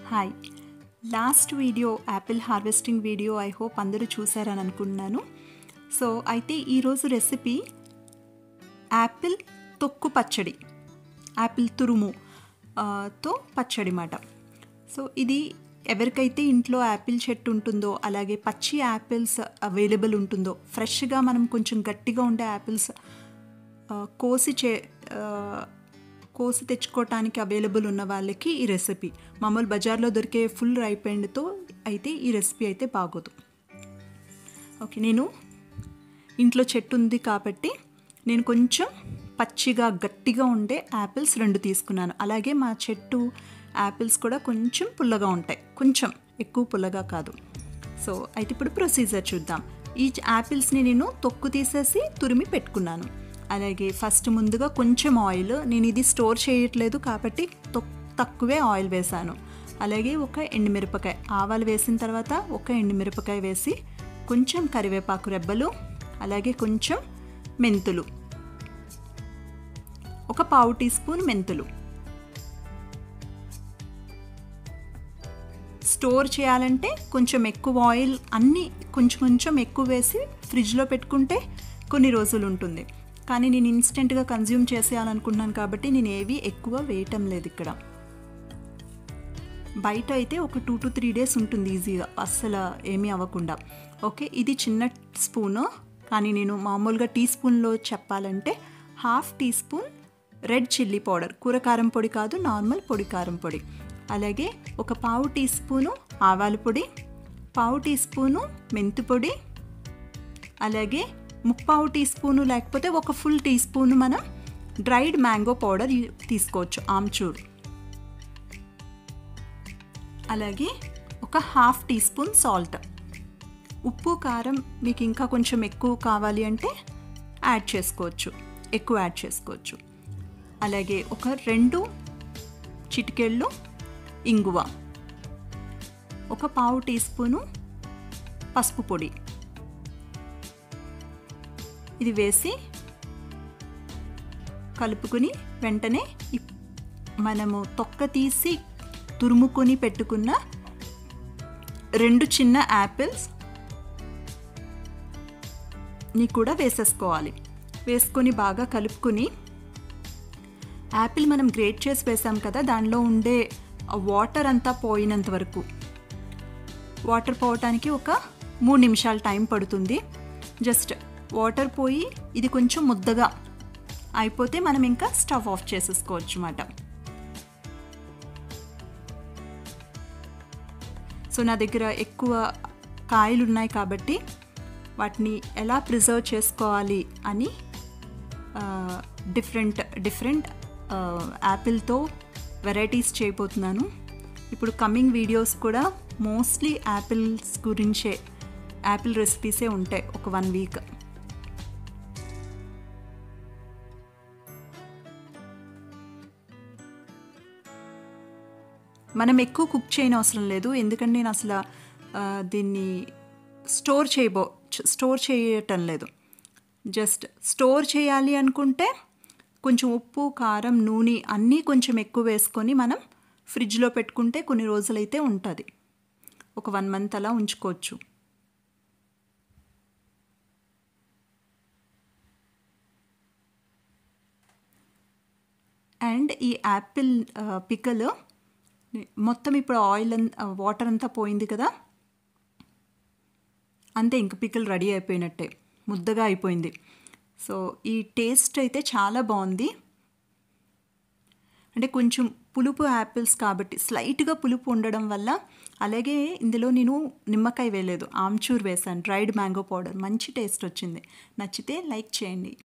hi last video apple harvesting video I hope అందరూ చూసారని అనుకుంటున్నాను సో అయితే ఈరోజు రెసిపీ యాపిల్ తొక్కు పచ్చడి యాపిల్ తురుము ఆ, తో పచ్చడి మాట సో ఇది ఎవరికైతే ఇంట్లో యాపిల్ చెట్టు ఉంటుందో అలాగే పచ్చి యాపిల్స్ అవైలబుల్ ఉంటుందో ఫ్రెష్గా మనం కొంచెం గట్టిగా ఉండే యాపిల్స్ ఆ, కోసి చే ఆ, కోసి తెచ్చుకోవటానికి అవైలబుల్ ఉన్న వాళ్ళకి ఈ రెసిపీ మామూలు బజార్లో దొరికే ఫుల్ రైపెండ్తో అయితే ఈ రెసిపీ అయితే బాగోదు ఓకే నేను ఇంట్లో చెట్టు ఉంది కాబట్టి నేను కొంచెం పచ్చిగా గట్టిగా ఉండే యాపిల్స్ రెండు తీసుకున్నాను అలాగే మా చెట్టు యాపిల్స్ కూడా కొంచెం పుల్లగా ఉంటాయి కొంచెం ఎక్కువ పుల్లగా కాదు సో అయితే ఇప్పుడు ప్రొసీజర్ చూద్దాం ఈ యాపిల్స్ని నేను తొక్కు తీసేసి తురిమి పెట్టుకున్నాను అలాగే ఫస్ట్ ముందుగా కొంచెం ఆయిల్ నేను ఇది స్టోర్ చేయట్లేదు కాబట్టి తొక్ తక్కువే ఆయిల్ వేశాను అలాగే ఒక ఎండుమిరపకాయ ఆవాలు వేసిన తర్వాత ఒక ఎండుమిరపకాయ వేసి కొంచెం కరివేపాకు రెబ్బలు అలాగే కొంచెం మెంతులు ఒక పావు టీ స్పూన్ మెంతులు స్టోర్ చేయాలంటే కొంచెం ఎక్కువ ఆయిల్ అన్నీ కొంచెం కొంచెం ఎక్కువ వేసి ఫ్రిడ్జ్లో పెట్టుకుంటే కొన్ని రోజులు ఉంటుంది కానీ నేను ఇన్స్టెంట్గా కన్జ్యూమ్ చేసేయాలనుకుంటున్నాను కాబట్టి నేను ఏవి ఎక్కువ వేయటం లేదు ఇక్కడ బయట అయితే ఒక టూ టు త్రీ డేస్ ఉంటుంది ఈజీగా అస్సలు ఏమీ అవ్వకుండా ఓకే ఇది చిన్న స్పూను కానీ నేను మామూలుగా టీ స్పూన్లో చెప్పాలంటే half teaspoon red chilli powder కూరకారం పొడి కాదు నార్మల్ పొడి కారం పొడి అలాగే ఒక పావు టీ స్పూను ఆవాల పొడి పావు టీ స్పూను మెంతి పొడి అలాగే ముప్పావు టీ స్పూను లేకపోతే ఒక ఫుల్ టీ స్పూను మనం డ్రైడ్ మ్యాంగో పౌడర్ తీసుకోవచ్చు ఆమ్చూర్ అలాగే ఒక హాఫ్ టీ స్పూన్ సాల్ట్ ఉప్పు కారం మీకు ఇంకా కొంచెం ఎక్కువ కావాలి అంటే యాడ్ చేసుకోవచ్చు ఎక్కువ యాడ్ చేసుకోవచ్చు అలాగే ఒక రెండు చిటికెళ్ళు ఇంగువ ఒక పావు టీ స్పూను పసుపు పొడి ఇది వేసి కలుపుకుని వెంటనే ఇప్- మనము తొక్క తీసి తురుముకొని పెట్టుకున్న రెండు చిన్న యాపిల్స్ ని కూడా వేసేసుకోవాలి వేసుకొని బాగా కలుపుకొని యాపిల్ మనం గ్రేట్ చేసి వేసాం కదా దానిలో ఉండే వాటర్ అంతా పోయినంత వరకు వాటర్ పోవటానికి ఒక మూడు నిమిషాలు టైం పడుతుంది జస్ట్ వాటర్ పోయి ఇది కొంచెం ముద్దగా అయిపోతే మనం ఇంకా స్టవ్ ఆఫ్ చేసేసుకోవచ్చు అన్నమాట సో నా దగ్గర ఎక్కువ కాయలు ఉన్నాయి కాబట్టి వాటిని ఎలా ప్రిజర్వ్ చేసుకోవాలి అని డిఫరెంట్ డిఫరెంట్ యాపిల్తో వెరైటీస్ చేయబోతున్నాను ఇప్పుడు కమింగ్ వీడియోస్ కూడా మోస్ట్లీ యాపిల్స్ గురించే యాపిల్ రెసిపీసే ఉంటాయి ఒక వన్ వీక్ మనం ఎక్కువ కుక్ చేయని అవసరం లేదు ఎందుకంటే నేను అసలు ఆ, దీన్ని స్టోర్ చేయబో స్టోర్ చేయటం లేదు జస్ట్ స్టోర్ చేయాలి అనుకుంటే కొంచెం ఉప్పు కారం నూనె అన్నీ కొంచెం ఎక్కువ వేసుకొని మనం ఫ్రిడ్జ్లో పెట్టుకుంటే కొన్ని రోజులైతే ఉంటుంది ఒక వన్ మంత్ అలా ఉంచుకోవచ్చు అండ్ ఈ యాపిల్ పికల్ మొత్తం ఇప్పుడు ఆయిల్ వాటర్ అంతా పోయింది కదా అంతే ఇంక పికల్ రెడీ అయిపోయినట్టే ముద్దగా అయిపోయింది సో ఈ టేస్ట్ అయితే చాలా బాగుంది అంటే కొంచెం పులుపు యాపిల్స్ కాబట్టి స్లైట్గా పులుపు ఉండడం వల్ల అలాగే ఇందులో నేను నిమ్మకాయ వేయలేదు ఆమ్చూర్ వేసాను డ్రైడ్ మ్యాంగో పౌడర్ మంచి టేస్ట్ వచ్చింది నచ్చితే లైక్ చేయండి